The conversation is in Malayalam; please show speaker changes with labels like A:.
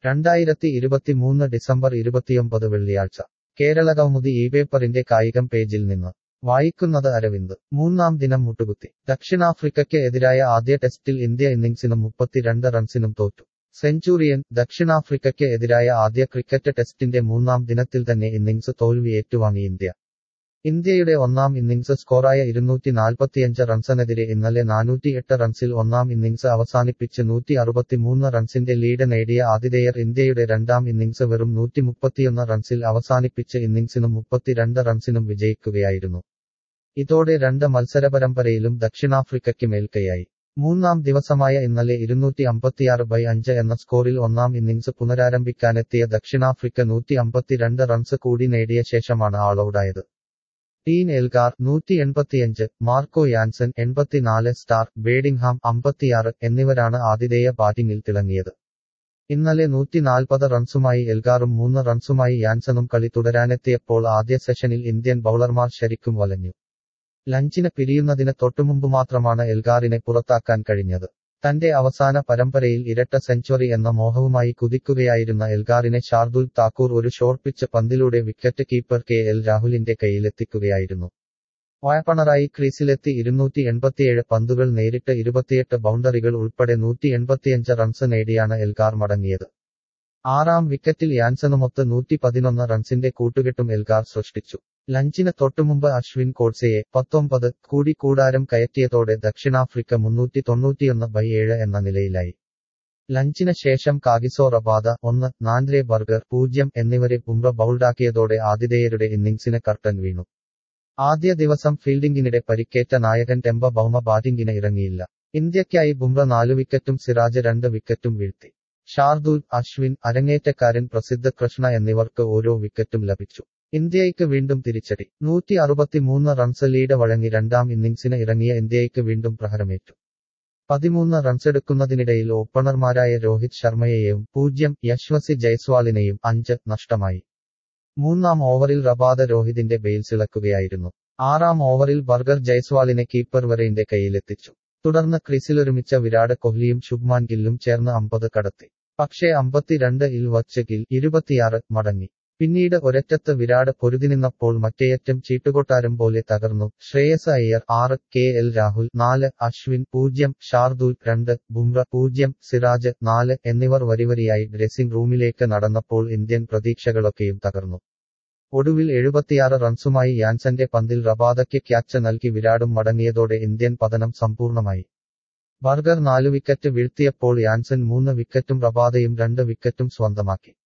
A: രണ്ടായിരത്തി ഇരുപത്തിമൂന്ന് ഡിസംബർ ഇരുപത്തിയൊമ്പത് വെള്ളിയാഴ്ച കേരള കൗമുദി ഈ പേപ്പറിന്റെ കായികം പേജിൽ നിന്ന് വായിക്കുന്നത് അരവിന്ദ് മൂന്നാം ദിനം മുട്ടുകുത്തി ദക്ഷിണാഫ്രിക്കയ്ക്ക് എതിരായ ആദ്യ ടെസ്റ്റിൽ ഇന്ത്യ ഇന്നിംഗ്സിനും മുപ്പത്തിരണ്ട് റൺസിനും തോറ്റു സെഞ്ചുറിയൻ ദക്ഷിണാഫ്രിക്കയ്ക്ക് എതിരായ ആദ്യ ക്രിക്കറ്റ് ടെസ്റ്റിന്റെ മൂന്നാം ദിനത്തിൽ തന്നെ ഇന്നിംഗ്സ് തോൽവി ഏറ്റുവാങ്ങി ഇന്ത്യ ഇന്ത്യയുടെ ഒന്നാം ഇന്നിംഗ്സ് സ്കോറായ ഇരുന്നൂറ്റി നാൽപ്പത്തിയഞ്ച് റൺസിനെതിരെ ഇന്നലെ നാനൂറ്റിയെട്ട് റൺസിൽ ഒന്നാം ഇന്നിംഗ്സ് അവസാനിപ്പിച്ച് നൂറ്റി അറുപത്തിമൂന്ന് റൺസിന്റെ ലീഡ് നേടിയ ആതിഥേയർ ഇന്ത്യയുടെ രണ്ടാം ഇന്നിംഗ്സ് വെറും നൂറ്റി മുപ്പത്തിയൊന്ന് റൺസിൽ അവസാനിപ്പിച്ച് ഇന്നിംഗ്സിനും മുപ്പത്തിരണ്ട് റൺസിനും വിജയിക്കുകയായിരുന്നു ഇതോടെ രണ്ട് മത്സരപരമ്പരയിലും ദക്ഷിണാഫ്രിക്കയ്ക്ക് മേൽക്കൈയായി മൂന്നാം ദിവസമായ ഇന്നലെ ഇരുന്നൂറ്റി അമ്പത്തിയാറ് ബൈ അഞ്ച് എന്ന സ്കോറിൽ ഒന്നാം ഇന്നിംഗ്സ് പുനരാരംഭിക്കാനെത്തിയ ദക്ഷിണാഫ്രിക്ക നൂറ്റി അമ്പത്തിരണ്ട് റൺസ് കൂടി നേടിയ ശേഷമാണ് ആളൌടായത് ടീൻ എൽഗാർ നൂറ്റി എൺപത്തിയഞ്ച് മാർക്കോ യാൻസൻ എൺപത്തിനാല് സ്റ്റാർ ബേഡിംഗ്ഹാം അമ്പത്തിയാറ് എന്നിവരാണ് ആതിഥേയ ബാറ്റിംഗിൽ തിളങ്ങിയത് ഇന്നലെ നൂറ്റി നാൽപ്പത് റൺസുമായി എൽഗാറും മൂന്ന് റൺസുമായി യാൻസനും കളി തുടരാനെത്തിയപ്പോൾ ആദ്യ സെഷനിൽ ഇന്ത്യൻ ബൌളർമാർ ശരിക്കും വലഞ്ഞു ലഞ്ചിന് പിരിയുന്നതിന് തൊട്ടുമുമ്പ് മാത്രമാണ് എൽഗാറിനെ പുറത്താക്കാൻ കഴിഞ്ഞത് തന്റെ അവസാന പരമ്പരയിൽ ഇരട്ട സെഞ്ചുറി എന്ന മോഹവുമായി കുതിക്കുകയായിരുന്ന എൽഗാറിനെ ഷാർദുൽ താക്കൂർ ഒരു ഷോർട്ട് പിച്ച് പന്തിലൂടെ വിക്കറ്റ് കീപ്പർ കെ എൽ രാഹുലിന്റെ കയ്യിലെത്തിക്കുകയായിരുന്നു വായ്പണറായി ക്രീസിലെത്തി ഇരുന്നൂറ്റി എൺപത്തിയേഴ് പന്തുകൾ നേരിട്ട് ഇരുപത്തിയെട്ട് ബൗണ്ടറികൾ ഉൾപ്പെടെ നൂറ്റി എൺപത്തിയഞ്ച് റൺസ് നേടിയാണ് എൽഗാർ മടങ്ങിയത് ആറാം വിക്കറ്റിൽ യാൻസനുമൊത്ത് നൂറ്റി പതിനൊന്ന് റൺസിന്റെ കൂട്ടുകെട്ടും എൽഗാർ സൃഷ്ടിച്ചു ലഞ്ചിന് തൊട്ടുമുമ്പ് അശ്വിൻ കോട്സയെ പത്തൊമ്പത് കൂടി കൂടാരം കയറ്റിയതോടെ ദക്ഷിണാഫ്രിക്ക മുന്നൂറ്റി തൊണ്ണൂറ്റിയൊന്ന് ബൈ ഏഴ് എന്ന നിലയിലായി ലഞ്ചിന് ശേഷം കാഗിസോ റബാദ ഒന്ന് നാൻഡ്രെ ബർഗർ പൂജ്യം എന്നിവരെ ബുംറ ബൗൾഡാക്കിയതോടെ ആതിഥേയരുടെ ഇന്നിംഗ്സിന് കർട്ടൻ വീണു ആദ്യ ദിവസം ഫീൽഡിംഗിനിടെ പരിക്കേറ്റ നായകൻ ടെമ്പ ബൗമ ബാറ്റിംഗിന് ഇറങ്ങിയില്ല ഇന്ത്യയ്ക്കായി ബുംറ നാലു വിക്കറ്റും സിറാജ് രണ്ട് വിക്കറ്റും വീഴ്ത്തി ഷാർദൂൽ അശ്വിൻ അരങ്ങേറ്റക്കാരൻ പ്രസിദ്ധ കൃഷ്ണ എന്നിവർക്ക് ഓരോ വിക്കറ്റും ലഭിച്ചു ഇന്ത്യയ്ക്ക് വീണ്ടും തിരിച്ചടി നൂറ്റി അറുപത്തിമൂന്ന് റൺസ് ലീഡ് വഴങ്ങി രണ്ടാം ഇന്നിംഗ്സിന് ഇറങ്ങിയ ഇന്ത്യയ്ക്ക് വീണ്ടും പ്രഹരമേറ്റു പതിമൂന്ന് റൺസെടുക്കുന്നതിനിടയിൽ ഓപ്പണർമാരായ രോഹിത് ശർമ്മയെയും പൂജ്യം യശ്വസി ജയ്സ്വാളിനെയും അഞ്ച് നഷ്ടമായി മൂന്നാം ഓവറിൽ റബാദ രോഹിതിന്റെ ബെയിൽസിളക്കുകയായിരുന്നു ആറാം ഓവറിൽ ബർഗർ ജയ്സ്വാളിനെ കീപ്പർ വരെയിന്റെ കയ്യിലെത്തിച്ചു തുടർന്ന് ക്രീസിലൊരുമിച്ച വിരാട് കോഹ്ലിയും ശുഭ്മാൻ ഗില്ലും ചേർന്ന് അമ്പത് കടത്തി പക്ഷേ അമ്പത്തിരണ്ട് ഇൽ വച്ച് ഗിൽ ഇരുപത്തിയാറ് മടങ്ങി പിന്നീട് ഒരറ്റത്ത് വിരാട് പൊരുതിനിന്നപ്പോൾ മറ്റേയറ്റം ചീട്ടുകൊട്ടാരം പോലെ തകർന്നു ശ്രേയസ് അയ്യർ ആറ് കെ എൽ രാഹുൽ നാല് അശ്വിൻ പൂജ്യം ഷാർദൂൽ രണ്ട് ബുംറ പൂജ്യം സിറാജ് നാല് എന്നിവർ വരിവരിയായി ഡ്രസ്സിംഗ് റൂമിലേക്ക് നടന്നപ്പോൾ ഇന്ത്യൻ പ്രതീക്ഷകളൊക്കെയും തകർന്നു ഒടുവിൽ എഴുപത്തിയാറ് റൺസുമായി യാൻസന്റെ പന്തിൽ റബാദയ്ക്ക് ക്യാച്ച് നൽകി വിരാടും മടങ്ങിയതോടെ ഇന്ത്യൻ പതനം സമ്പൂർണമായി ബർഗർ നാലു വിക്കറ്റ് വീഴ്ത്തിയപ്പോൾ യാൻസൻ മൂന്ന് വിക്കറ്റും റബാദയും രണ്ട് വിക്കറ്റും സ്വന്തമാക്കി